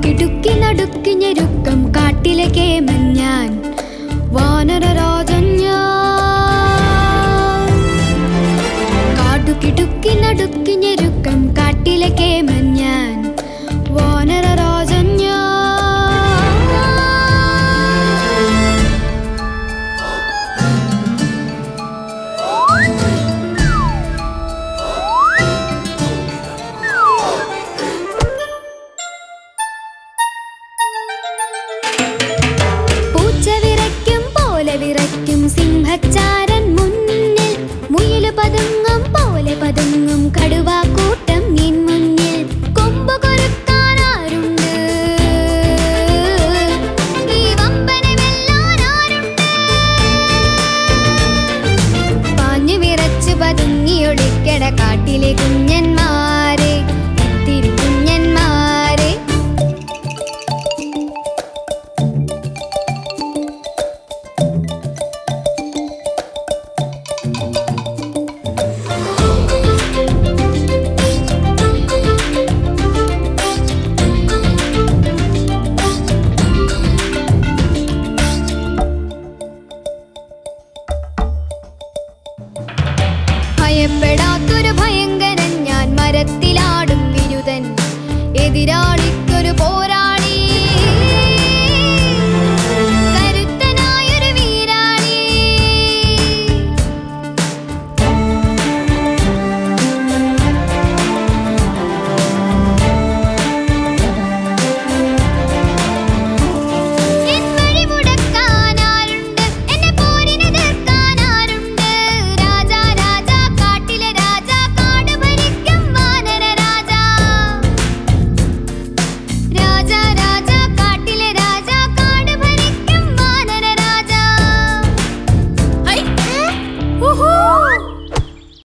കാടുകിടുക്കി നടുക്കി ഞെരുക്കം കാട്ടിലെ കേമൻ ഞാൻ വാനരരാജൻ ഞാൻ കാടുകിടുക്കി നടുക്കി ഞെരുക്കം കാട്ടിലെ കേമൻ ഞാൻ വാനരരാജൻ ഞാൻ പൂച്ച വിറയ്ക്കും പോലെ വിറയ്ക്കും സിംഹച്ചാരൻ മുന്നിൽ മുയല് പതുങ്ങും പോലെ പതുങ്ങും കടുവാ കൂട്ടം നിൻ മുന്നിൽ കൊമ്പ് കൊരുക്കാൻ ആരുണ്ട് ഈ വമ്പനെ വെല്ലാൻ ആരുണ്ട് പാഞ്ഞു വിറച്ചു പതുങ്ങിയൊളിക്കട കാട്ടിലെ കുഞ്ഞന്മാർ